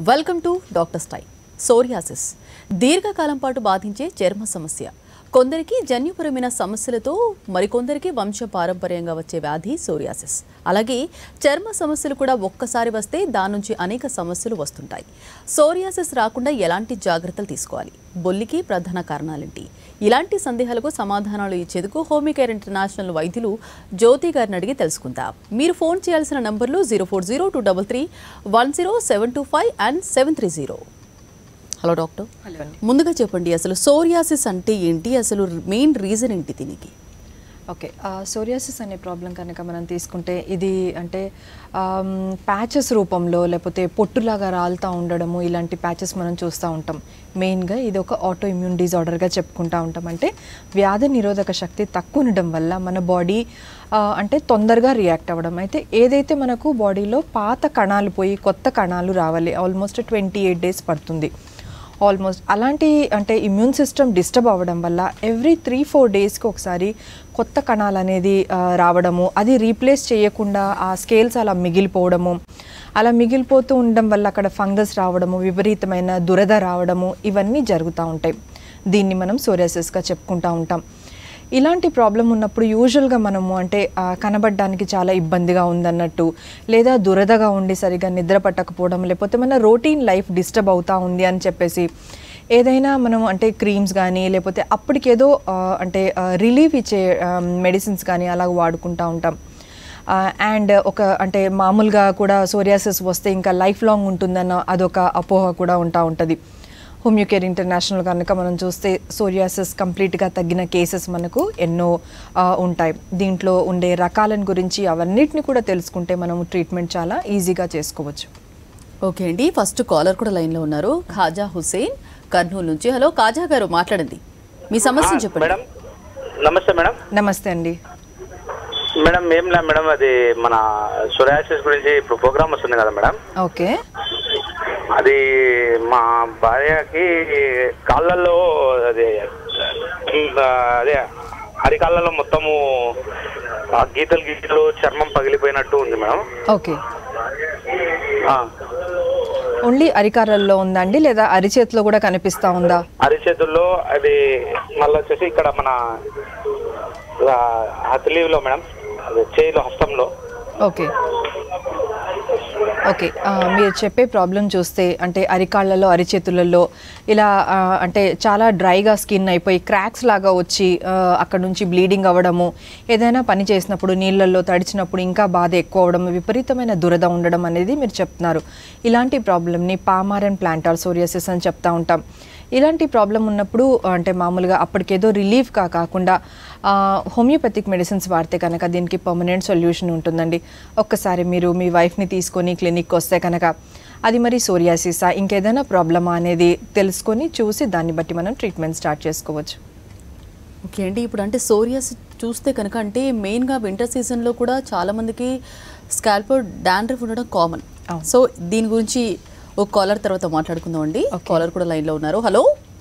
Welcome to doctor స్టై psoriasis దీర్ఘకాలం పాటు బాధించే చర్మ సమస్య కొందరికి జన్యుపరమైన సమస్యలతో మరికొందరికి వంశ పారంపర్యంగా వచ్చే వ్యాధి సోరియాసిస్ అలాగే చర్మ సమస్యలు కూడా ఒక్కసారి వస్తే దాని నుంచి అనేక సమస్యలు వస్తుంటాయి సోరియాసిస్ రాకుండా ఎలాంటి జాగ్రత్తలు తీసుకోవాలి బొల్లికి ప్రధాన కారణాలేంటి ఇలాంటి సందేహాలకు సమాధానాలు ఇచ్చేందుకు హోమికేర్ ఇంటర్నేషనల్ వైద్యులు జ్యోతి గారిని అడిగి తెలుసుకుందాం మీరు ఫోన్ చేయాల్సిన నంబర్లు zero four zero two double three one zero seven two five and seven three zero hello doctor hello ముందుగా చెప్పండి అసలు సోరియాసిస్ అంటే ఏంటి అసలు మెయిన్ రీజన్ ఏంటి దీనికి ఓకే సోరియాసిస్ అనే ప్రాబ్లం కనుక మనం తీసుకుంటే ఇది అంటే ప్యాచెస్ రూపంలో లేకపోతే పొట్టులాగా రాలుతూ ఉండడము ఇలాంటి ప్యాచెస్ మనం చూస్తూ ఉంటాం మెయిన్గా ఇది ఒక ఆటో ఇమ్యూన్ డిజార్డర్గా చెప్పుకుంటూ ఉంటాం అంటే వ్యాధి నిరోధక శక్తి తక్కువ ఉండడం వల్ల మన బాడీ అంటే తొందరగా రియాక్ట్ అవ్వడం అయితే ఏదైతే మనకు బాడీలో పాత కణాలు పోయి కొత్త కణాలు రావాలి ఆల్మోస్ట్ ట్వంటీ ఎయిట్ డేస్ పడుతుంది ఆల్మోస్ట్ అలాంటి అంటే ఇమ్యూన్ సిస్టమ్ డిస్టర్బ్ అవ్వడం వల్ల ఎవ్రీ త్రీ ఫోర్ డేస్కి ఒకసారి కొత్త కణాలు అనేది ఆ, రావడము అది రీప్లేస్ చేయకుండా ఆ స్కేల్స్ అలా మిగిలిపోవడము అలా మిగిలిపోతూ ఉండడం వల్ల అక్కడ ఫంగస్ రావడము విపరీతమైన దురద రావడము ఇవన్నీ జరుగుతూ ఉంటాయి దీన్ని మనం సోరియాసిస్గా చెప్పుకుంటూ ఉంటాం ఇలాంటి ప్రాబ్లం ఉన్నప్పుడు యూజువల్గా మనము అంటే ఆ, కనబడడానికి చాలా ఇబ్బందిగా ఉందన్నట్టు లేదా దురదగా ఉండి సరిగా నిద్ర పట్టకపోవడం లేకపోతే మన రొటీన్ లైఫ్ డిస్టర్బ్ అవుతా ఉంది అని చెప్పేసి ఏదైనా మనం అంటే క్రీమ్స్ కానీ లేకపోతే అప్పటికేదో ఆ, అంటే రిలీఫ్ ఇచ్చే మెడిసిన్స్ కానీ అలా వాడుకుంటూ ఉంటాం అండ్ ఒక అంటే మామూలుగా కూడా సోరియాసిస్ వస్తే ఇంకా లైఫ్ లాంగ్ ఉంటుందన్న అదొక అపోహ కూడా ఉంటా ఉంటుంది హోమియోకేర్ ఇంటర్నేషనల్ కనుక మనం చూస్తే సోరియాసిస్ కంప్లీట్గా తగ్గిన కేసెస్ మనకు ఎన్నో ఆ, ఉంటాయి దీంట్లో ఉండే రకాలను గురించి అవన్నిటిని కూడా తెలుసుకుంటే మనం ట్రీట్మెంట్ చాలా ఈజీగా చేసుకోవచ్చు ఓకే అండి ఫస్ట్ కాలర్ కూడా లైన్లో ఉన్నారు ఖాజా హుసేన్ కర్నూలు నుంచి హలో ఖాజా గారు మాట్లాడండి మీ సమస్యను చెప్పండి మేడం నమస్తే మేడం నమస్తే అండి మేడం ఏం లే మేడం అది మన సొరాసిస్ గురించి ఇప్పుడు ప్రోగ్రామ్ వస్తుంది కదా మేడం ఓకే అది మా భార్యకి కాళ్ళల్లో అదే ఆ, అదే అరికాళ్ళలో మొత్తము ఆ గీతలు గీతలు చర్మం పగిలిపోయినట్టు ఉంది మేడం ఓకే ఆ, ఓన్లీ అరికారల్లో ఉందండి లేదా అరిచేతిలో కూడా కనిపిస్తూ ఉందా అరిచేతుల్లో అది మళ్ళీ వచ్చేసి ఇక్కడ మన హతలీవ్లో మేడం అదే చేయిలో హస్తంలో ఓకే ఓకే ఆ, మీరు చెప్పే ప్రాబ్లం చూస్తే అంటే అరికాళ్ళలో అరిచేతులలో ఇలా ఆ, అంటే చాలా డ్రైగా స్కిన్ అయిపోయి క్రాక్స్ లాగా వచ్చి ఆ, అక్కడ నుంచి బ్లీడింగ్ అవ్వడము ఏదైనా పని చేసినప్పుడు నీళ్ళల్లో తడిచినప్పుడు ఇంకా బాధ ఎక్కువ అవడం విపరీతమైన దురద ఉండడం అనేది మీరు చెప్తున్నారు ఇలాంటి ప్రాబ్లమ్ని పామారన్ ప్లాంటార్ సోరియాసిస్ అని చెప్తా ఉంటాం ఇలాంటి ప్రాబ్లం ఉన్నప్పుడు అంటే మామూలుగా అప్పటికేదో రిలీఫ్గా కాకుండా హోమియోపతిక్ మెడిసిన్స్ వాడితే కనుక దీనికి పర్మనెంట్ సొల్యూషన్ ఉంటుందండి ఒక్కసారి మీరు మీ వైఫ్ని తీసుకొని క్లినిక్కి వస్తే కనుక అది మరి సోరియాసిసా ఇంకేదైనా ప్రాబ్లమా అనేది తెలుసుకొని చూసి దాన్ని బట్టి మనం ట్రీట్మెంట్ స్టార్ట్ చేసుకోవచ్చు ఓకే అండి ఇప్పుడు అంటే సోరియాస్ చూస్తే కనుక అంటే మెయిన్గా వింటర్ సీజన్లో కూడా చాలా మందికి స్కాల్పో డాండ్రఫ్ ఉండడం కామన్ అవును. సో దీని గురించి ఒక కాలర్ తర్వాత మాట్లాడుకుందాం అండి కాలర్ కూడా లైన్లో ఉన్నారు హలో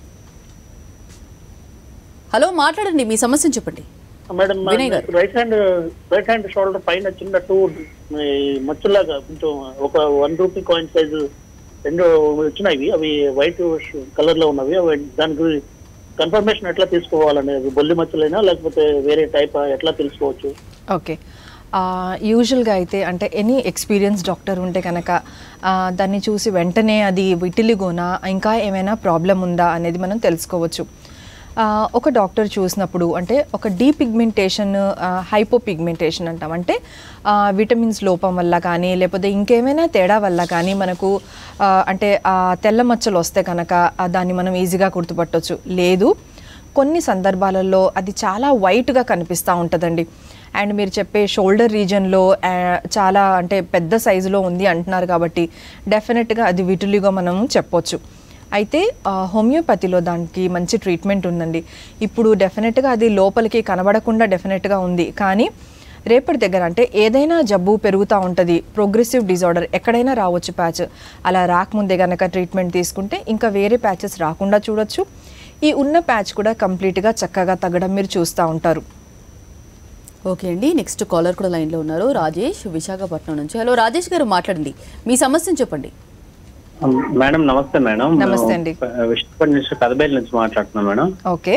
హలో మాట్లాడండి మీ సమస్యను చెప్పండి మేడం వినయ్ గారు. Right hand right hand shoulder పైన చిన్న టూ ఈ మచ్చలాగా కొంచెం ఒక వన్ రూపీ కాయిన్ సైజు రెండు వచ్చినాయి అవి వైట్ కలర్ లో ఉన్నవి అవి దాని గురించి కన్ఫర్మేషన్ ఎట్లా తీసుకోవాలనేది బొల్లి మచ్చలైనా లేకపోతే వేరే టైప్ ఎట్లా తెలుసుకోవచ్చు ఓకే యూజువల్గా అయితే అంటే ఎనీ ఎక్స్పీరియన్స్ డాక్టర్ ఉంటే కనుక ఆ, దాన్ని చూసి వెంటనే అది విటిలిగోనా ఇంకా ఏమైనా ప్రాబ్లం ఉందా అనేది మనం తెలుసుకోవచ్చు ఆ, ఒక డాక్టర్ చూసినప్పుడు అంటే ఒక డీపిగ్మెంటేషన్ హైపోపిగ్మెంటేషన్ అంటాం అంటే ఆ, విటమిన్స్ లోపం వల్ల కానీ లేకపోతే ఇంకేమైనా తేడా వల్ల కానీ మనకు ఆ, అంటే ఆ తెల్ల మచ్చలు వస్తే కనుక ఆ, దాన్ని మనం ఈజీగా గుర్తుపట్టవచ్చు లేదు కొన్ని సందర్భాలలో అది చాలా వైట్గా కనిపిస్తూ ఉంటుందండి అండ్ మీరు చెప్పే షోల్డర్ రీజన్లో చాలా అంటే పెద్ద సైజులో ఉంది అంటున్నారు కాబట్టి డెఫినెట్గా అది విటులిగా మనం చెప్పొచ్చు అయితే ఆ, హోమియోపతిలో దానికి మంచి ట్రీట్మెంట్ ఉందండి ఇప్పుడు డెఫినెట్గా అది లోపలికి కనబడకుండా డెఫినెట్గా ఉంది కానీ రేపటి దగ్గర అంటే ఏదైనా జబ్బు పెరుగుతూ ఉంటుంది ప్రోగ్రెసివ్ డిజార్డర్ ఎక్కడైనా రావచ్చు ప్యాచ్ అలా రాకముందే గనక ట్రీట్మెంట్ తీసుకుంటే ఇంకా వేరే ప్యాచెస్ రాకుండా చూడొచ్చు ఈ ఉన్న ప్యాచ్ కూడా కంప్లీట్గా చక్కగా తగ్గడం మీరు చూస్తూ ఉంటారు ఓకే అండి నెక్స్ట్ కాలర్ కూడా లైన్లో ఉన్నారు రాజేష్ విశాఖపట్నం నుంచి హలో రాజేష్ గారు మాట్లాడండి మీ సమస్యను చెప్పండి మేడం నమస్తే మేడం నమస్తే అండి. విష్ణుపల్లి నుంచి కదబేలి నుంచి మాట్లాడుతున్నాం మేడం ఓకే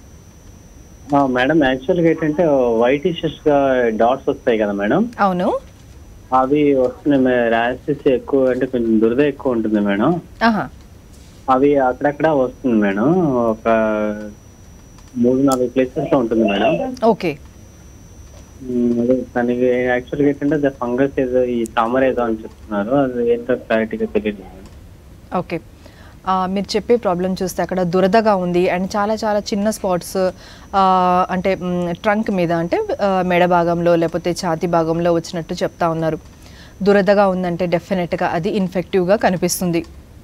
ఆ, మేడం యాక్చువల్గా ఏంటంటే వైట్ ఇష్యూస్ గా డాట్స్ వస్తాయి కదా మేడం అవును అవి వస్తున్నాయి ర్యాషెస్ ఎక్కువ అంటే కొంచెం దురద ఎక్కువ ఉంటుంది మేడం ఆహా అవి అక్కడక్కడ వస్తుంది మేడం ఒక మూడు నాలుగు ప్లేసెస్ లో ఉంటుంది మేడం ఓకే ఉమ్, అదే దానికి యాక్చువల్గా ఏంటంటే ఫంగస్ ఏదో ఈ తామర ఏదో అని చెప్తున్నారు అది ఏంటో క్లారిటీగా తెలియదు మేడం ఓకే ఆ, మీరు చెప్పే ప్రాబ్లం చూస్తే అక్కడ దురదగా ఉంది అండ్ చాలా చాలా చిన్న స్పాట్స్ అంటే ట్రంక్ మీద అంటే ఆ, మెడ భాగంలో లేకపోతే ఛాతీ భాగంలో వచ్చినట్టు చెప్తా ఉన్నారు దురదగా ఉందంటే డెఫినెట్గా అది ఇన్ఫెక్టివ్గా కనిపిస్తుంది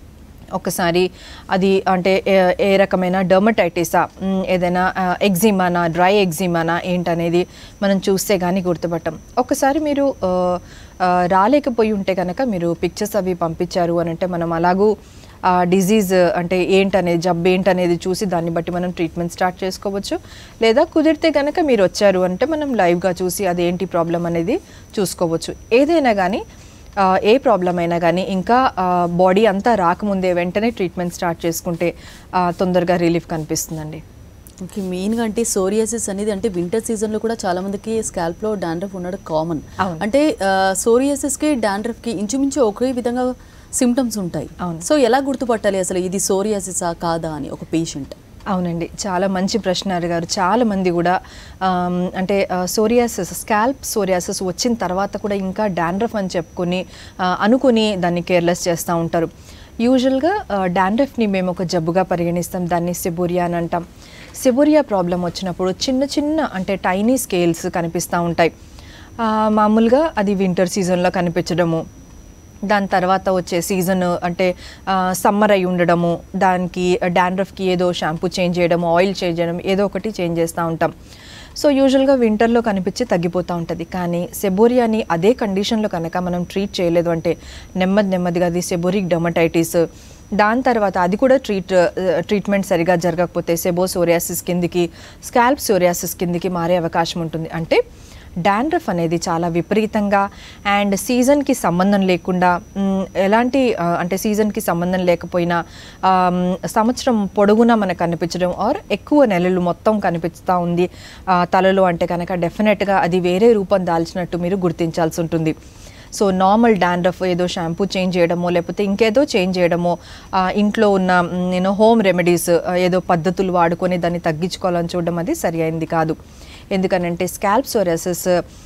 ఒకసారి అది అంటే ఏ- ఏ రకమైన డర్మటైటిసా మ్, ఏదైనా ఎగ్జిమానా డ్రై ఎగ్జిమానా ఏంటనేది మనం చూస్తే కానీ గుర్తుపట్టం ఒకసారి మీరు ఆ, ఆ, రాలేకపోయి ఉంటే కనుక మీరు పిక్చర్స్ అవి పంపించారు అని అంటే మనం అలాగూ ఆ డిజీజ్ అంటే ఏంటనేది జబ్బు ఏంటనేది చూసి దాన్ని బట్టి మనం ట్రీట్మెంట్ స్టార్ట్ చేసుకోవచ్చు లేదా కుదిరితే కనుక మీరు వచ్చారు అంటే మనం లైవ్గా చూసి అదేంటి ప్రాబ్లం అనేది చూసుకోవచ్చు ఏదైనా కానీ ఆ, ఏ ప్రాబ్లం అయినా కానీ ఇంకా బాడీ అంతా రాకముందే వెంటనే ట్రీట్మెంట్ స్టార్ట్ చేసుకుంటే ఆ, తొందరగా రిలీఫ్ కనిపిస్తుందండి ఓకే మెయిన్గా అంటే సోరియాసిస్ అనేది అంటే వింటర్ సీజన్లో కూడా చాలా మందికి స్కాల్ప్లో డాండ్రఫ్ ఉండడం కామన్ అవును. అంటే సోరియాసిస్కి డాండ్రఫ్కి ఇంచుమించు ఒకే విధంగా సిమ్టమ్స్ ఉంటాయి అవును. సో ఎలా గుర్తుపట్టాలి అసలు ఇది సోరియాసిసా కాదా అని ఒక పేషెంట్ అవునండి చాలా మంచి ప్రశ్న అడిగారు చాలా మంది కూడా ఆమ్, అంటే సోరియాసిస్ స్కాల్ప్ సోరియాసిస్ వచ్చిన తర్వాత కూడా ఇంకా డాండ్రఫ్ అని చెప్పుకొని ఆ, అనుకుని దాన్ని కేర్లెస్ చేస్తూ ఉంటారు యూజువల్గా డాండ్రఫ్ని మేము ఒక జబ్బుగా పరిగణిస్తాం దాన్ని సెబోరియా అని అంటాం సెబోరియా ప్రాబ్లం వచ్చినప్పుడు చిన్న చిన్న అంటే టైనీ స్కేల్స్ కనిపిస్తూ ఉంటాయి ఆ, మామూలుగా అది వింటర్ సీజన్లో కనిపించడము దాని తర్వాత వచ్చే సీజన్ అంటే సమ్మర్ అయి ఉండడము దానికి డాండ్రఫ్కి ఏదో షాంపూ చేంజ్ చేయడము ఆయిల్ చేంజ్ చేయడం ఏదో ఒకటి చేంజ్ చేస్తూ ఉంటాం సో యూజువల్గా వింటర్లో కనిపించి తగ్గిపోతూ ఉంటుంది కానీ సెబోరియాని అదే కండిషన్లో కనుక మనం ట్రీట్ చేయలేదు అంటే నెమ్మది నెమ్మదిగా అది సెబోరిక్ డొమటైటిస్ దాని తర్వాత అది కూడా ట్రీట్ ట్రీట్మెంట్ సరిగా జరగకపోతే సెబో సోరియాసిస్ కిందికి స్కాల్ప్ సోరియాసిస్ కిందికి మారే అవకాశం ఉంటుంది అంటే డాండ్రఫ్ అనేది చాలా విపరీతంగా అండ్ సీజన్కి సంబంధం లేకుండా మ్, ఎలాంటి ఆ, అంటే సీజన్కి సంబంధం లేకపోయినా ఆమ్, సంవత్సరం పొడుగునా మనకు కనిపించడం ఆర్ ఎక్కువ నెలలు మొత్తం కనిపిస్తూ ఉంది ఆ, తలలో అంటే కనుక డెఫినెట్గా అది వేరే రూపం దాల్చినట్టు మీరు గుర్తించాల్సి ఉంటుంది సో నార్మల్ డాండ్రఫ్ ఏదో షాంపూ చేంజ్ చేయడమో లేకపోతే ఇంకేదో చేంజ్ చేయడమో ఆ, ఇంట్లో ఉన్న నేను హోమ్ రెమెడీస్ ఏదో పద్ధతులు వాడుకొని దాన్ని తగ్గించుకోవాలని చూడడం అది సరి అయింది కాదు ఎందుకనంటే స్కాల్ప్ సోరియాసిస్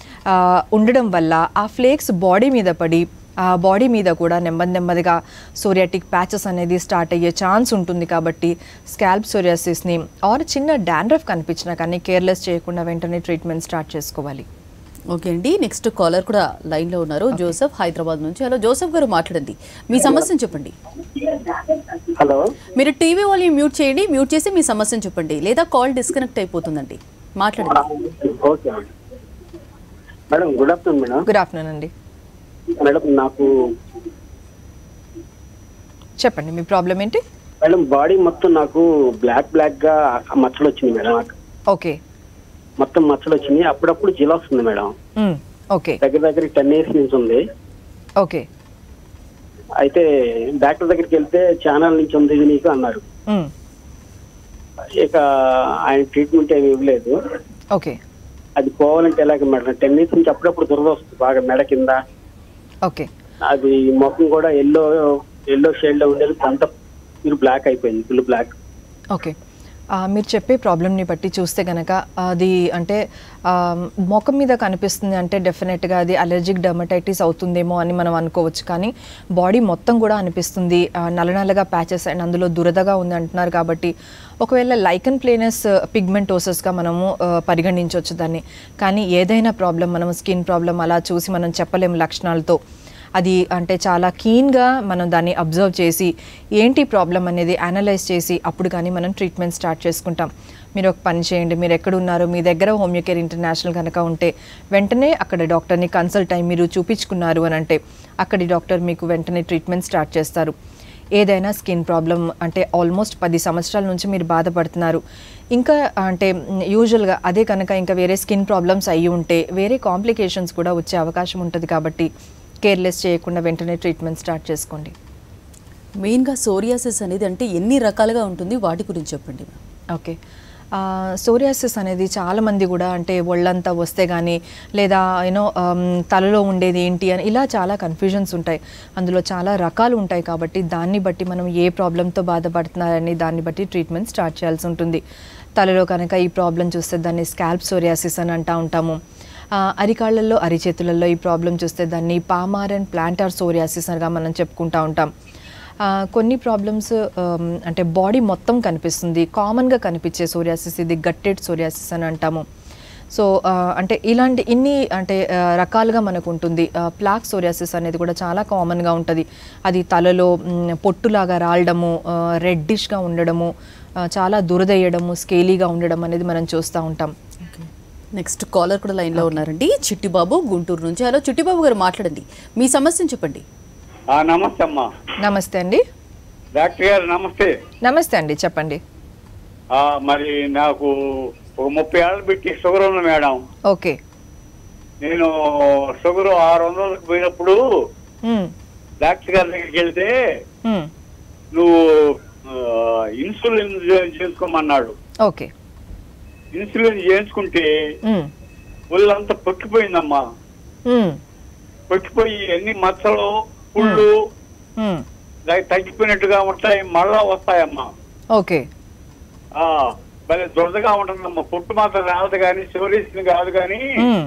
ఉండడం వల్ల ఆ ఫ్లేక్స్ బాడీ మీద పడి ఆ బాడీ మీద కూడా నెమ్మది నెమ్మదిగా సోరియాటిక్ ప్యాచెస్ అనేది స్టార్ట్ అయ్యే ఛాన్స్ ఉంటుంది కాబట్టి స్కాల్ప్ సోరియాసిస్ని ఆర్ చిన్న డాండ్రఫ్ కనిపించినా కానీ కేర్లెస్ చేయకుండా వెంటనే ట్రీట్మెంట్ స్టార్ట్ చేసుకోవాలి ఓకే అండి నెక్స్ట్ కాలర్ కూడా లైన్లో ఉన్నారు జోసెఫ్ హైదరాబాద్ నుంచి హలో జోసెఫ్ గారు మాట్లాడండి మీ సమస్యను చెప్పండి హలో మీరు టీవీ వాల్యూమ్ మ్యూట్ చేయండి మ్యూట్ చేసి మీ సమస్యను చెప్పండి లేదా కాల్ డిస్కనెక్ట్ అయిపోతుందండి మాట్లాడండి okay madam good afternoon madam good afternoon అండి మేడం నాకు చెప్పండి మీ ప్రాబ్లం ఏంటి మేడం బాడీ మొత్తం నాకు బ్లాక్ బ్లాక్ గా మచ్చలు వచ్చింది మేడం ఓకే మొత్తం మచ్చలు వచ్చింది అప్పుడప్పుడు జిల్ వస్తుంది మేడం మ్, ఓకే దగ్గర దగ్గర టెన్ ఇయర్స్ నుంచి ఉంది ఓకే అయితే డాక్టర్ దగ్గరికి వెళ్తే ఛానల్ నుంచి ఉంది ఇది నీకు అన్నారు మ్, ఇక ఆయన ట్రీట్మెంట్ ఏమి ఇవ్వలేదు ఓకే అది పోవాలంటే ఎలాగ మేడం టెన్ ఇయర్స్ నుంచి అప్పుడప్పుడు దురద వస్తుంది బాగా మెడ కింద ఓకే అది ముఖం కూడా ఎల్లో ఎల్లో షేడ్ లో ఉండేది అంత ఫుల్ బ్లాక్ అయిపోయింది ఫుల్ బ్లాక్ ఓకే ఆ, మీరు చెప్పే ప్రాబ్లమ్ని బట్టి చూస్తే కనుక అది అంటే ఆ, ముఖం మీద కనిపిస్తుంది అంటే డెఫినెట్గా అది అలర్జిక్ డర్మటైటిస్ అవుతుందేమో అని మనం అనుకోవచ్చు కానీ బాడీ మొత్తం కూడా అనిపిస్తుంది ఆ, నల్ల నల్లగా ప్యాచెస్ అండ్ అందులో దురదగా ఉంది అంటున్నారు కాబట్టి ఒకవేళ లైకన్ ప్లేనస్ పిగ్మెంటోసస్గా మనము ఆ, పరిగణించవచ్చు దాన్ని కానీ ఏదైనా ప్రాబ్లం మనం స్కిన్ ప్రాబ్లం అలా చూసి మనం చెప్పలేము లక్షణాలతో అది అంటే చాలా కీన్గా మనం దాన్ని అబ్జర్వ్ చేసి ఏంటి ప్రాబ్లం అనేది అనలైజ్ చేసి అప్పుడు కానీ మనం ట్రీట్మెంట్ స్టార్ట్ చేసుకుంటాం మీరు ఒక పని చేయండి మీరు ఎక్కడ ఉన్నారో మీ దగ్గర హోమియోకేర్ ఇంటర్నేషనల్ కనుక ఉంటే వెంటనే అక్కడ డాక్టర్ని కన్సల్ట్ అయ్యి మీరు చూపించుకున్నారు అని అంటే అక్కడి డాక్టర్ మీకు వెంటనే ట్రీట్మెంట్ స్టార్ట్ చేస్తారు ఏదైనా స్కిన్ ప్రాబ్లం అంటే ఆల్మోస్ట్ పది సంవత్సరాల నుంచి మీరు బాధపడుతున్నారు ఇంకా అంటే యూజువల్గా అదే కనుక ఇంకా వేరే స్కిన్ ప్రాబ్లమ్స్ అయ్యి ఉంటే వేరే కాంప్లికేషన్స్ కూడా వచ్చే అవకాశం ఉంటుంది కాబట్టి కేర్లెస్ చేయకుండా వెంటనే ట్రీట్మెంట్ స్టార్ట్ చేసుకోండి మెయిన్గా సోరియాసిస్ అనేది అంటే ఎన్ని రకాలుగా ఉంటుంది వాటి గురించి చెప్పండి మ్యామ్ ఓకే సోరియాసిస్ అనేది చాలామంది కూడా అంటే ఒళ్ళంతా వస్తే కానీ లేదా యూనో తలలో ఉండేది ఏంటి అని ఇలా చాలా కన్ఫ్యూజన్స్ ఉంటాయి అందులో చాలా రకాలు ఉంటాయి కాబట్టి దాన్ని బట్టి మనం ఏ ప్రాబ్లంతో బాధపడుతున్నారని దాన్ని బట్టి ట్రీట్మెంట్ స్టార్ట్ చేయాల్సి ఉంటుంది తలలో కనుక ఈ ప్రాబ్లం చూస్తే దాన్ని స్కాల్ప్ సోరియాసిస్ అని అంటూ ఉంటాము ఆ, అరికాళ్ళల్లో అరిచేతులలో ఈ ప్రాబ్లం చూస్తే దాన్ని పామార్ అండ్ ప్లాంటార్ సోరియాసిస్ అనగా మనం చెప్పుకుంటూ ఉంటాం ఆ, కొన్ని ప్రాబ్లమ్స్ అంటే బాడీ మొత్తం కనిపిస్తుంది కామన్గా కనిపించే సోరియాసిస్ ఇది గట్టెడ్ సోరియాసిస్ అని అంటాము సో ఆ, అంటే ఇలాంటి ఇన్ని అంటే ఆ, రకాలుగా మనకు ఉంటుంది ప్లాక్ సోరియాసిస్ అనేది కూడా చాలా కామన్గా ఉంటుంది అది తలలో మ్, పొట్టులాగా రాలడము రెడ్డిష్గా ఉండడము ఆ, చాలా దురదయ్యడము స్కేలీగా ఉండడం అనేది మనం చూస్తూ ఉంటాం ఓకే నెక్స్ట్ కాలర్ కూడా లైన్లో ఉన్నారండి చిట్టిబాబు గుంటూరు నుంచి హలో చిట్టిబాబు గారు మాట్లాడండి మీ సమస్యను చెప్పండి ఆ, నమస్తే అమ్మా నమస్తే అండి డాక్టర్ గారు నమస్తే నమస్తే అండి చెప్పండి ఆ, మరి నాకు ఒక ముప్పై ఏళ్ళు పెట్టి షుగర్ ఉంది మేడం ఓకే నేను షుగర్ ఆరు వందలకు పోయినప్పుడు మ్, డాక్టర్ గారి దగ్గరికి వెళ్తే మ్, నువ్వు ఆ, ఇన్సులిన్ చే- చేసుకోమన్నాడు ఓకే ఇన్సులిన్ చేయించుకుంటే మ్, ఒళ్ళంతా పొక్కిపోయిందమ్మా మ్, పొక్కిపోయి ఎన్ని మచ్చలు పుళ్ళు మ్, దానికి తగ్గిపోయినట్టుగా ఉంటాయి మళ్ళా వస్తాయమ్మా ఓకే ఆ భలే దురదగా ఉంటుందమ్మా పుట్టు మాత్రం రాదు కానీ సివరీస్ కాదు కానీ మ్,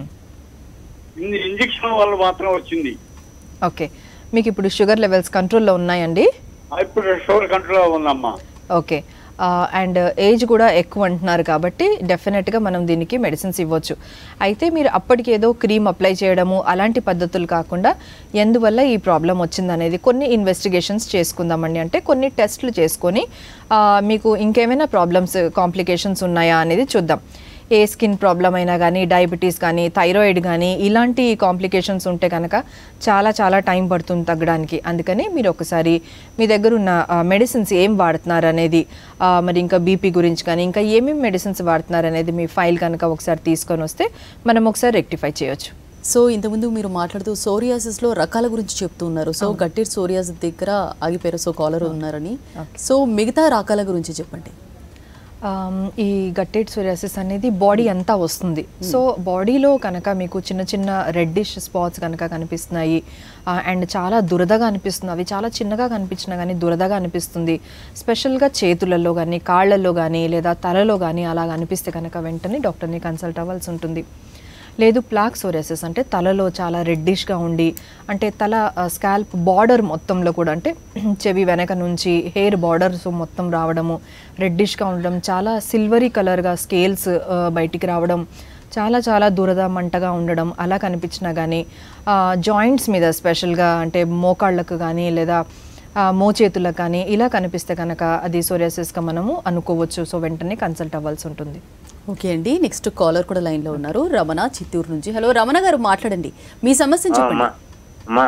ఇన్ని ఇంజక్షన్ వల్ల మాత్రం వచ్చింది ఓకే మీకు ఇప్పుడు షుగర్ లెవెల్స్ కంట్రోల్లో ఉన్నాయండి ఆ, ఇప్పుడు షుగర్ కంట్రోల్ ఉందమ్మా ఓకే అండ్ ఏజ్ కూడా ఎక్కువ అంటున్నారు కాబట్టి డెఫినెట్గా మనం దీనికి మెడిసిన్స్ ఇవ్వచ్చు అయితే మీరు అప్పటికి ఏదో క్రీమ్ అప్లై చేయడము అలాంటి పద్ధతులు కాకుండా ఎందువల్ల ఈ ప్రాబ్లం వచ్చిందనేది కొన్ని ఇన్వెస్టిగేషన్స్ చేసుకుందామండి అంటే కొన్ని టెస్ట్లు చేసుకొని ఆ, మీకు ఇంకేమైనా ప్రాబ్లమ్స్ కాంప్లికేషన్స్ ఉన్నాయా అనేది చూద్దాం ఏ స్కిన్ ప్రాబ్లం అయినా కానీ డయాబెటీస్ కానీ థైరాయిడ్ కానీ ఇలాంటి కాంప్లికేషన్స్ ఉంటే కనుక చాలా చాలా టైం పడుతుంది తగ్గడానికి అందుకని మీరు ఒకసారి మీ దగ్గర ఉన్న మెడిసిన్స్ ఏం వాడుతున్నారు అనేది ఆ, మరి ఇంకా బీపీ గురించి కానీ ఇంకా ఏమేమి మెడిసిన్స్ వాడుతున్నారు అనేది మీ ఫైల్ కనుక ఒకసారి తీసుకొని వస్తే మనం ఒకసారి రెక్టిఫై చేయొచ్చు సో ఇంతకుముందు మీరు మాట్లాడుతూ సోరియాసిస్లో రకాల గురించి చెప్తూ ఉన్నారు సో గట్టిర్ సోరియాసిస్ దగ్గర ఆగిపోయారు సో కాలర్ ఉన్నారని సో మిగతా రకాల గురించి చెప్పండి ఆమ్, ఈ గట్టెడ్ సోరియాసిస్ అనేది బాడీ అంతా వస్తుంది సో బాడీలో కనుక మీకు చిన్న చిన్న రెడ్డిష్ స్పాట్స్ కనుక కనిపిస్తున్నాయి అండ్ చాలా దురదగా అనిపిస్తుంది అవి చాలా చిన్నగా కనిపించినా కానీ దురదగా అనిపిస్తుంది స్పెషల్గా చేతులలో కానీ కాళ్ళల్లో కానీ లేదా తలలో కానీ అలా అనిపిస్తే కనుక వెంటనే డాక్టర్ని కన్సల్ట్ అవ్వాల్సి ఉంటుంది లేదు ప్లాక్ సోరియాసిస్ అంటే తలలో చాలా రెడ్డిష్గా ఉండి అంటే తల స్కాల్ప్ బార్డర్ మొత్తంలో కూడా అంటే చెవి వెనక నుంచి హెయిర్ బార్డర్స్ మొత్తం రావడము రెడ్డిష్గా ఉండడం చాలా సిల్వరీ కలర్గా స్కేల్స్ బయటికి రావడం చాలా చాలా దురద మంటగా ఉండడం అలా కనిపించినా కానీ జాయింట్స్ మీద స్పెషల్గా అంటే మోకాళ్ళకు కానీ లేదా ఆ, మోచేతులకు కానీ ఇలా కనిపిస్తే కనుక అది సోరియాసిస్గా మనము అనుకోవచ్చు సో వెంటనే కన్సల్ట్ అవ్వాల్సి ఉంటుంది ఓకే అండి నెక్స్ట్ కాలర్ కూడా లైన్లో ఉన్నారు రమణ చిత్తూరు నుంచి హలో రమణ గారు మాట్లాడండి మీ సమస్యను చెప్పండి అమ్మా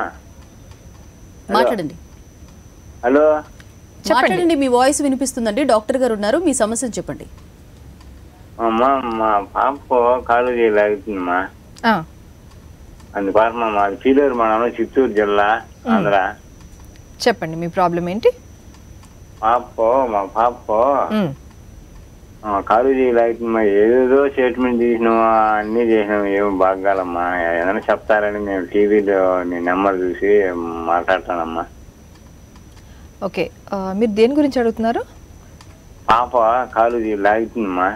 మాట్లాడండి హలో మాట్లాడండి మీ వాయిస్ వినిపిస్తుందండి డాక్టర్ గారు ఉన్నారు మీ సమస్యను చెప్పండి అమ్మా మా పాప కాలేజీ లాగుతుందమ్మా ఆ, అందుకోసం మా చీలేరు మనం చిత్తూరు జిల్లా ఆంధ్ర చెప్పండి మీ ప్రాబ్లం ఏంటి పాప మా పాప మ్, కాలేజీ లాగుతుందమ్మా ఏదేదో స్టేట్మెంట్ చేసినామా అన్ని చేసినాం ఏం బాగాలమ్మా ఏదైనా చెప్తారని మేము టీవీలో నీ నెంబర్ చూసి మాట్లాడతానమ్మా ఓకే ఆ, మీరు దేని గురించి అడుగుతున్నారు పాప కాలేజీ లాగుతుందమ్మా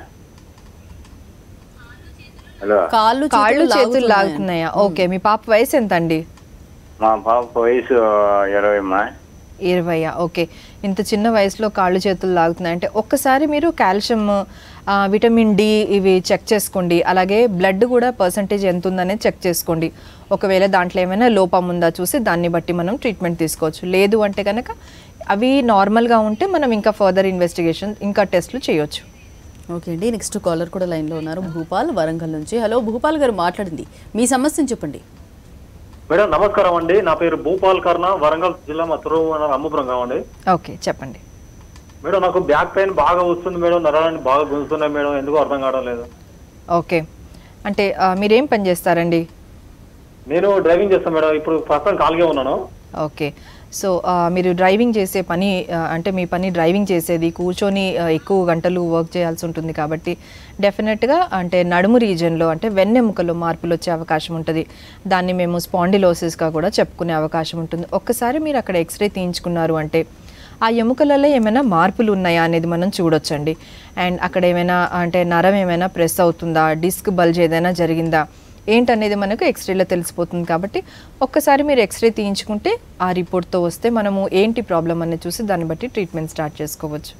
హలో కాళ్ళు కాళ్ళు చేతులు లాగుతున్నాయా? లాగుతున్నాయా ఓకే మీ పాప వయసు ఎంత అండి మా పాప వయసు ఇరవై అమ్మా ఇరవయా ఓకే ఇంత చిన్న వయసులో కాళ్ళు చేతులు లాగుతున్నాయి అంటే ఒక్కసారి మీరు కాల్షియం ఆ, విటమిన్ డి ఇవి చెక్ చేసుకోండి అలాగే బ్లడ్ కూడా పర్సంటేజ్ ఎంత ఉందనేది చెక్ చేసుకోండి ఒకవేళ దాంట్లో ఏమైనా లోపం ఉందా చూసి దాన్ని బట్టి మనం ట్రీట్మెంట్ తీసుకోవచ్చు లేదు అంటే కనుక అవి నార్మల్గా ఉంటే మనం ఇంకా ఫర్దర్ ఇన్వెస్టిగేషన్ ఇంకా టెస్ట్లు చేయొచ్చు ఓకే అండి నెక్స్ట్ కాలర్ కూడా లైన్లో ఉన్నారు భూపాల్ వరంగల్ నుంచి హలో భూపాల్ గారు మాట్లాడింది మీ సమస్యను చెప్పండి మేడం నమస్కారం అండి నా పేరు భూపాల్ కర్ణ వరంగల్ జిల్లా మా తురువు అమ్మపురం కావండి ఓకే చెప్పండి మేడం నాకు బ్యాక్ పెయిన్ బాగా వస్తుంది మేడం నరాలన్నీ బాగా గుంజుతున్నాయి మేడం ఎందుకు అర్థం కావడం లేదు ఓకే అంటే ఆ, మీరేం పని చేస్తారండి నేను డ్రైవింగ్ చేస్తాను మేడం ఇప్పుడు ప్రస్తుతం ఖాళీగా ఉన్నాను ఓకే సో ఆ, మీరు డ్రైవింగ్ చేసే పని ఆ, అంటే మీ పని డ్రైవింగ్ చేసేది కూర్చొని ఆ, ఎక్కువ గంటలు వర్క్ చేయాల్సి ఉంటుంది కాబట్టి డెఫినెట్గా అంటే నడుము రీజియన్లో అంటే వెన్నెముకలో మార్పులు వచ్చే అవకాశం ఉంటుంది దాన్ని మేము స్పాండిలోసిస్గా కూడా చెప్పుకునే అవకాశం ఉంటుంది ఒక్కసారి మీరు అక్కడ ఎక్స్రే తీయించుకున్నారు అంటే ఆ ఎముకలలో ఏమైనా మార్పులు ఉన్నాయా అనేది మనం చూడొచ్చండి అండ్ అక్కడ ఏమైనా అంటే నరం ఏమైనా ప్రెస్ అవుతుందా డిస్క్ బల్జ్ ఏదైనా జరిగిందా ఏంటనేది మనకు ఎక్స్రేలో తెలిసిపోతుంది కాబట్టి ఒక్కసారి మీరు ఎక్స్రే తీయించుకుంటే ఆ రిపోర్ట్తో వస్తే మనము ఏంటి ప్రాబ్లం అనేది చూసి దాన్ని బట్టి ట్రీట్మెంట్ స్టార్ట్ చేసుకోవచ్చు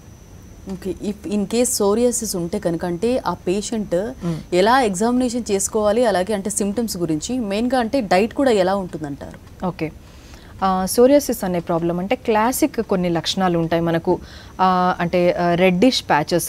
okay if in case psoriasis ఉంటే కనుక అంటే ఆ పేషెంట్ ఎలా ఎగ్జామినేషన్ చేసుకోవాలి అలాగే అంటే సిమ్టమ్స్ గురించి మెయిన్గా అంటే డైట్ కూడా ఎలా ఉంటుందంటారు ఓకే సోరియాసిస్ అనే ప్రాబ్లం అంటే క్లాసిక్ కొన్ని లక్షణాలు ఉంటాయి మనకు ఆ, అంటే రెడ్డిష్ ప్యాచెస్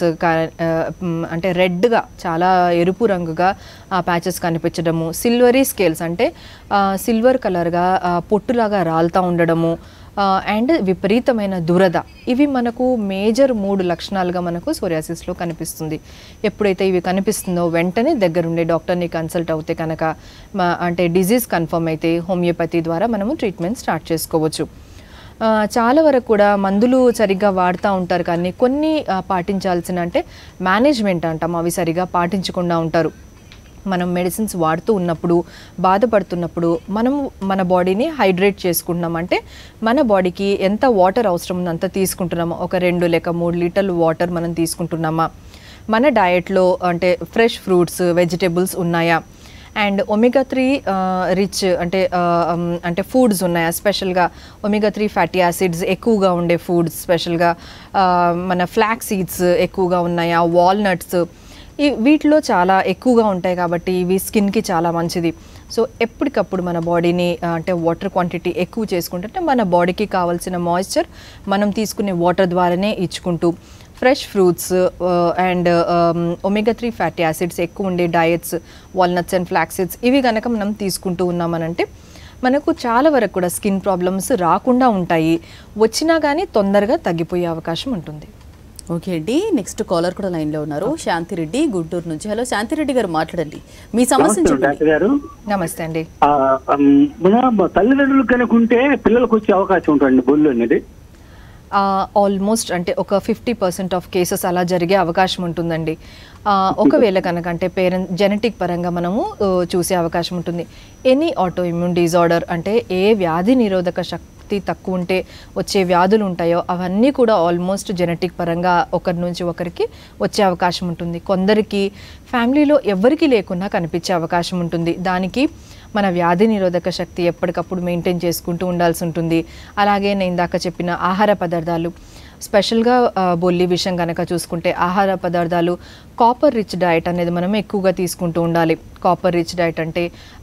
అంటే రెడ్గా చాలా ఎరుపు రంగుగా ఆ ప్యాచెస్ కనిపించడము సిల్వరీ స్కేల్స్ అంటే సిల్వర్ కలర్గా పొట్టులాగా రాలుతూ ఉండడము అండ్ విపరీతమైన దురద ఇవి మనకు మేజర్ మూడు లక్షణాలుగా మనకు సోరియాసిస్లో కనిపిస్తుంది ఎప్పుడైతే ఇవి కనిపిస్తుందో వెంటనే దగ్గరుండే డాక్టర్ని కన్సల్ట్ అవుతే కనుక మా- అంటే డిజీజ్ కన్ఫర్మ్ అయితే హోమియోపతి ద్వారా మనము ట్రీట్మెంట్ స్టార్ట్ చేసుకోవచ్చు ఆ, చాలా వరకు కూడా మందులు సరిగ్గా వాడుతూ ఉంటారు కానీ కొన్ని ఆ, పాటించాల్సిన అంటే మేనేజ్మెంట్ అంటాం అవి సరిగా పాటించకుండా ఉంటారు మనం మెడిసిన్స్ వాడుతూ ఉన్నప్పుడు బాధపడుతున్నప్పుడు మనం మన బాడీని హైడ్రేట్ చేసుకుంటున్నాం అంటే మన బాడీకి ఎంత వాటర్ అవసరం ఉందో అంత తీసుకుంటున్నామా ఒక రెండు లేక మూడు లీటర్లు వాటర్ మనం తీసుకుంటున్నామా మన డయట్లో అంటే ఫ్రెష్ ఫ్రూట్స్ వెజిటేబుల్స్ ఉన్నాయా అండ్ ఒమేగా త్రీ రిచ్ అంటే ఆ, ఉమ్, అంటే ఫుడ్స్ ఉన్నాయా స్పెషల్గా ఒమేగా త్రీ ఫ్యాటీ యాసిడ్స్ ఎక్కువగా ఉండే ఫుడ్స్ స్పెషల్గా ఆ, మన ఫ్లాక్ సీడ్స్ ఎక్కువగా ఉన్నాయా వాల్నట్స్ ఈ వీటిలో చాలా ఎక్కువగా ఉంటాయి కాబట్టి ఇవి స్కిన్కి చాలా మంచిది సో ఎప్పటికప్పుడు మన బాడీని ఆ, అంటే వాటర్ క్వాంటిటీ ఎక్కువ చేసుకుంటే అంటే మన బాడీకి కావాల్సిన మాయిశ్చర్ మనం తీసుకునే వాటర్ ద్వారానే ఇచ్చుకుంటూ fresh fruits and omega three fatty acids ఎక్కువ ఉండే డయట్స్ వాల్నట్స్ అండ్ ఫ్లాక్సిడ్స్ ఇవి కనుక మనం తీసుకుంటూ ఉన్నామనంటే మనకు చాలా వరకు కూడా స్కిన్ ప్రాబ్లమ్స్ రాకుండా ఉంటాయి వచ్చినా కానీ తొందరగా తగ్గిపోయే అవకాశం ఉంటుంది ఓకే అండి నెక్స్ట్ కాలర్ కూడా లైన్లో ఉన్నారు శాంతిరెడ్డి గుంటూరు నుంచి హలో శాంతిరెడ్డి గారు మాట్లాడండి మీ సమస్యను నమస్తే చెప్పండి డాక్టర్ గారు నమస్తే అండి ఆ, ఉమ్, మన తల్లిదండ్రులు కనుక ఉంటే పిల్లలకు వచ్చే అవకాశం ఉంటుంది బొల్లు అనేది ఆల్మోస్ట్ అంటే ఒక ఫిఫ్టీ పర్సెంట్ ఆఫ్ కేసెస్ అలా జరిగే అవకాశం ఉంటుందండి ఆ, ఒకవేళ కనుక అంటే పేరెంట్ జెనెటిక్ పరంగా మనము ఆ, చూసే అవకాశం ఉంటుంది ఎనీ ఆటో ఇమ్యూన్ డిజార్డర్ అంటే ఏ వ్యాధి నిరోధక శక్తి తక్కువ ఉంటే వచ్చే వ్యాధులు ఉంటాయో అవన్నీ కూడా ఆల్మోస్ట్ జెనెటిక్ పరంగా ఒకరి నుంచి ఒకరికి వచ్చే అవకాశం ఉంటుంది కొందరికి ఫ్యామిలీలో ఎవరికి లేకున్నా కనిపించే అవకాశం ఉంటుంది దానికి మన వ్యాధి నిరోధక శక్తి ఎప్పటికప్పుడు మెయింటైన్ చేసుకుంటూ ఉండాల్సి ఉంటుంది అలాగే నేను ఇందాక చెప్పిన ఆహార పదార్థాలు స్పెషల్గా ఆ, బొల్లి విషయం కనుక చూసుకుంటే ఆహార పదార్థాలు కాపర్ రిచ్ డయట్ అనేది మనం ఎక్కువగా తీసుకుంటూ ఉండాలి కాపర్ రిచ్ డయట్ అంటే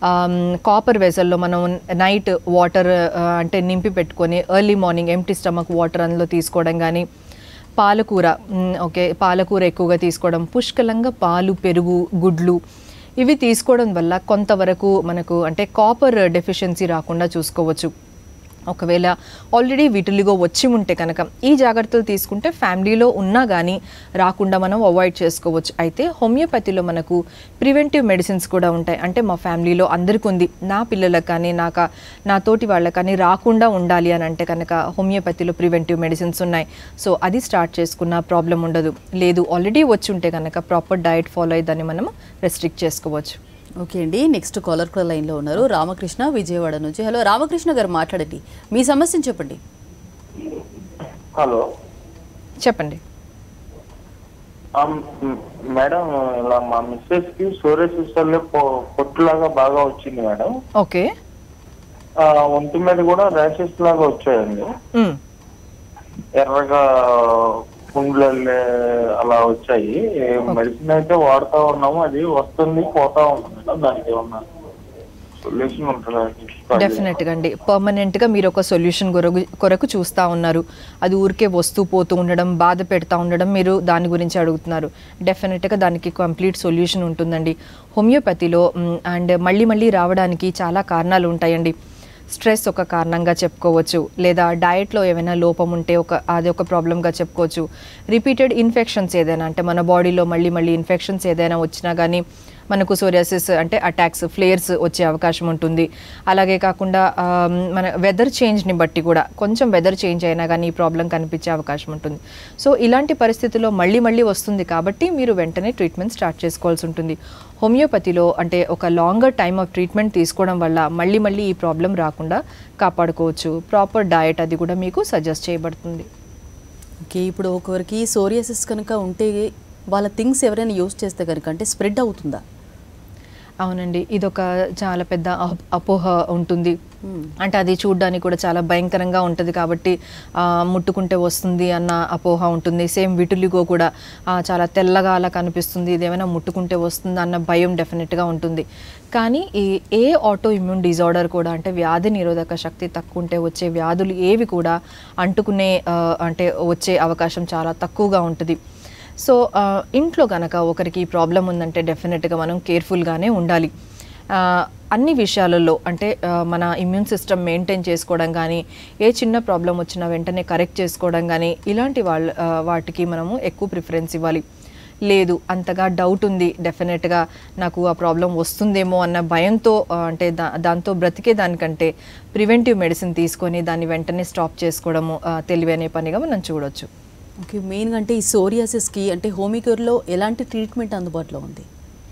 కాపర్ వెజల్లో మనం నైట్ వాటర్ అంటే నింపి పెట్టుకొని early morning empty stomach water అందులో తీసుకోవడం కానీ పాలకూర మ్, ఓకే పాలకూర ఎక్కువగా తీసుకోవడం పుష్కలంగా పాలు పెరుగు గుడ్లు ఇవి తీసుకోవడం వల్ల కొంతవరకు మనకు అంటే కాపర్ డెఫిషియన్సీ రాకుండా చూసుకోవచ్చు ఒకవేళ ఆల్రెడీ వీటిలిగో వచ్చి ఉంటే కనుక ఈ జాగ్రత్తలు తీసుకుంటే ఫ్యామిలీలో ఉన్నా కానీ రాకుండా మనం అవాయిడ్ చేసుకోవచ్చు అయితే హోమియోపతిలో మనకు ప్రివెంటివ్ మెడిసిన్స్ కూడా ఉంటాయి అంటే మా ఫ్యామిలీలో అందరికీ ఉంది నా పిల్లలకు కానీ నాక నా తోటి వాళ్ళకి కానీ రాకుండా ఉండాలి అని అంటే కనుక హోమియోపతిలో ప్రివెంటివ్ మెడిసిన్స్ ఉన్నాయి సో అది స్టార్ట్ చేసుకున్న ప్రాబ్లం ఉండదు లేదు ఆల్రెడీ వచ్చి ఉంటే కనుక ప్రాపర్ డయట్ ఫాలో అయ్యి దాన్ని మనం రెస్ట్రిక్ట్ చేసుకోవచ్చు ఓకే అండి నెక్స్ట్ కాలర్ కూడా లైన్లో ఉన్నారు రామకృష్ణ విజయవాడ నుంచి హలో రామకృష్ణ గారు మాట్లాడండి మీ సమస్యను చెప్పండి హలో చెప్పండి ఆమ్, మ్, మేడం ఇలా మా మిస్సెస్ కి సోరియాసిస్ వల్ల పొ- పొట్టులాగా బాగా వచ్చింది మేడం ఓకే ఆ, ఒంటి మీద కూడా ర్యాషెస్ లాగా వచ్చాయండి మ్. ఎర్రగా పుండ్లు అలా వచ్చాయి మెడిసిన్ అయితే వాడుతా ఉన్నాము అది వస్తుంది పోతా ఉంది మేడం దానికి ఏమన్నా సొల్యూషన్ ఉంటుందా డెఫినెట్గా అండి పర్మనెంట్గా మీరు ఒక సొల్యూషన్ కొరకు కొరకు చూస్తూ ఉన్నారు అది ఊరికే వస్తూ పోతూ ఉండడం బాధ పెడతా ఉండడం మీరు దాని గురించి అడుగుతున్నారు డెఫినెట్గా దానికి కంప్లీట్ సొల్యూషన్ ఉంటుందండి హోమియోపతిలో అండ్ మళ్ళీ మళ్ళీ రావడానికి చాలా కారణాలు ఉంటాయండి స్ట్రెస్ ఒక కారణంగా చెప్పుకోవచ్చు లేదా డయట్లో ఏమైనా లోపం ఉంటే ఒక అది ఒక ప్రాబ్లంగా చెప్పుకోవచ్చు రిపీటెడ్ ఇన్ఫెక్షన్స్ ఏదైనా అంటే మన బాడీలో మళ్ళీ మళ్ళీ ఇన్ఫెక్షన్స్ ఏదైనా వచ్చినా కానీ మనకు సోరియాసిస్ అంటే అటాక్స్ ఫ్లేయర్స్ వచ్చే అవకాశం ఉంటుంది అలాగే కాకుండా ఆ, మన వెదర్ చేంజ్ని బట్టి కూడా కొంచెం వెదర్ చేంజ్ అయినా కానీ ఈ ప్రాబ్లం కనిపించే అవకాశం ఉంటుంది సో ఇలాంటి పరిస్థితుల్లో మళ్ళీ మళ్ళీ వస్తుంది కాబట్టి మీరు వెంటనే ట్రీట్మెంట్ స్టార్ట్ చేసుకోవాల్సి ఉంటుంది హోమియోపతిలో అంటే ఒక లాంగర్ టైమ్ ఆఫ్ ట్రీట్మెంట్ తీసుకోవడం వల్ల మళ్ళీ మళ్ళీ ఈ ప్రాబ్లం రాకుండా కాపాడుకోవచ్చు ప్రాపర్ డయట్ అది కూడా మీకు సజెస్ట్ చేయబడుతుంది ఓకే ఇప్పుడు ఒకరికి సోరియాసిస్ కనుక ఉంటే వాళ్ళ థింగ్స్ ఎవరైనా యూజ్ చేస్తే కనుక అంటే స్ప్రెడ్ అవుతుందా అవునండి ఇదొక చాలా పెద్ద అహ- అపోహ ఉంటుంది అంటే అది చూడడానికి కూడా చాలా భయంకరంగా ఉంటుంది కాబట్టి ఆ, ముట్టుకుంటే వస్తుంది అన్న అపోహ ఉంటుంది సేమ్ విటులిగో కూడా ఆ, చాలా తెల్లగా అలా కనిపిస్తుంది ఇదేమైనా ముట్టుకుంటే వస్తుంది అన్న భయం డెఫినెట్గా ఉంటుంది కానీ ఈ ఏ ఆటో ఇమ్యూన్ డిజార్డర్ కూడా అంటే వ్యాధి నిరోధక శక్తి తక్కువ ఉంటే వచ్చే వ్యాధులు ఏవి కూడా అంటుకునే ఆ, అంటే వచ్చే అవకాశం చాలా తక్కువగా ఉంటుంది సో ఆ, ఇంట్లో కనుక ఒకరికి ప్రాబ్లం ఉందంటే డెఫినెట్గా మనం కేర్ఫుల్గానే ఉండాలి ఆ, అన్ని విషయాలలో అంటే ఆ, మన ఇమ్యూన్ సిస్టమ్ మెయింటైన్ చేసుకోవడం కానీ ఏ చిన్న ప్రాబ్లం వచ్చినా వెంటనే కరెక్ట్ చేసుకోవడం కానీ ఇలాంటి వాళ్ళ ఆ, వాటికి మనము ఎక్కువ ప్రిఫరెన్స్ ఇవ్వాలి లేదు అంతగా డౌట్ ఉంది డెఫినెట్గా నాకు ఆ ప్రాబ్లం వస్తుందేమో అన్న భయంతో ఆ, అంటే దా దాంతో బ్రతికే దానికంటే ప్రివెంటివ్ మెడిసిన్ తీసుకొని దాన్ని వెంటనే స్టాప్ చేసుకోవడము ఆ, తెలివైన పనిగా మనం చూడొచ్చు ఓకే మెయిన్గా అంటే ఈ సోరియాసిస్కి అంటే హోమియోకేర్లో ఎలాంటి ట్రీట్మెంట్ అందుబాటులో ఉంది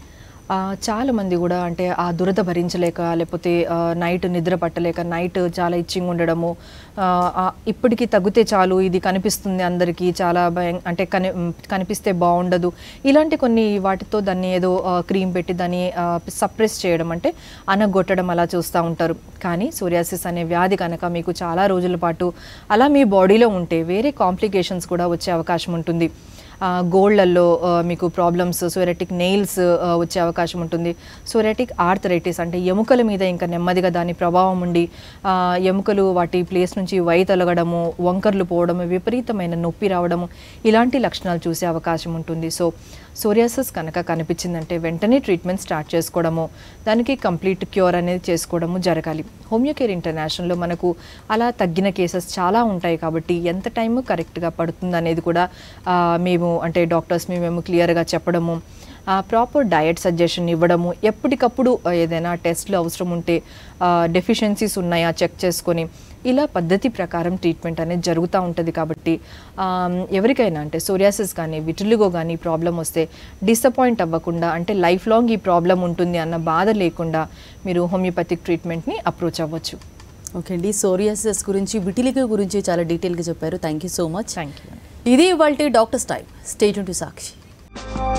ఆ, చాలా మంది కూడా అంటే ఆ దురద భరించలేక లేకపోతే ఆ, నైట్ నిద్ర పట్టలేక నైట్ చాలా ఇచ్చింగ్ ఉండడము ఆ, ఆ, ఇప్పటికి తగ్గితే చాలు ఇది కనిపిస్తుంది అందరికీ చాలా భయం అంటే కని మ్, కనిపిస్తే బాగుండదు ఇలాంటి కొన్ని వాటితో దాన్ని ఏదో క్రీమ్ పెట్టి దాన్ని సప్రెస్ చేయడం అంటే అనగొట్టడం అలా చూస్తూ ఉంటారు కానీ సోరియాసిస్ అనే వ్యాధి కనుక మీకు చాలా రోజుల పాటు అలా మీ బాడీలో ఉంటే వేరే కాంప్లికేషన్స్ కూడా వచ్చే అవకాశం ఉంటుంది ఆ, గోళ్ళల్లో ఆ, మీకు ప్రాబ్లమ్స్ సోరెటిక్ నెయిల్స్ వచ్చే అవకాశం ఉంటుంది సోరెటిక్ ఆర్థరైటిస్ అంటే ఎముకల మీద ఇంకా నెమ్మదిగా దాని ప్రభావం ఉండి ఆ, ఎముకలు వాటి ప్లేస్ నుంచి వైతొలగడము వంకర్లు పోవడము విపరీతమైన నొప్పి రావడము ఇలాంటి లక్షణాలు చూసే అవకాశం ఉంటుంది సో సోరియాసిస్ కనుక కనిపించిందంటే వెంటనే ట్రీట్మెంట్ స్టార్ట్ చేసుకోవడము దానికి కంప్లీట్ క్యూర్ అనేది చేసుకోవడము జరగాలి హోమియోకేర్ ఇంటర్నేషనల్లో మనకు అలా తగ్గిన కేసెస్ చాలా ఉంటాయి కాబట్టి ఎంత టైం కరెక్ట్గా పడుతుంది అనేది కూడా ఆ, మేము అంటే డాక్టర్స్ మేము క్లియర్గా చెప్పడము ప్రాపర్ డయట్ సజెషన్ ఇవ్వడము ఎప్పటికప్పుడు ఆ, ఏదైనా టెస్ట్లు అవసరం ఉంటే డెఫిషియన్సీస్ ఉన్నాయా చెక్ చేసుకొని ఇలా పద్ధతి ప్రకారం ట్రీట్మెంట్ అనేది జరుగుతూ ఉంటుంది కాబట్టి ఆ, ఎవరికైనా అంటే సోరియాసిస్ కానీ విటులిగో కానీ ప్రాబ్లం వస్తే డిసప్పాయింట్ అవ్వకుండా అంటే లైఫ్ లాంగ్ ఈ ప్రాబ్లం ఉంటుంది అన్న బాధ లేకుండా మీరు హోమియోపతిక్ ట్రీట్మెంట్ని అప్రోచ్ అవ్వచ్చు ఓకే అండి సోరియాసిస్ గురించి విటిలిగో గురించి చాలా డీటెయిల్గా చెప్పారు thank you so much thank you ఇది ఇవాళ doctors time stay tuned to Sakshi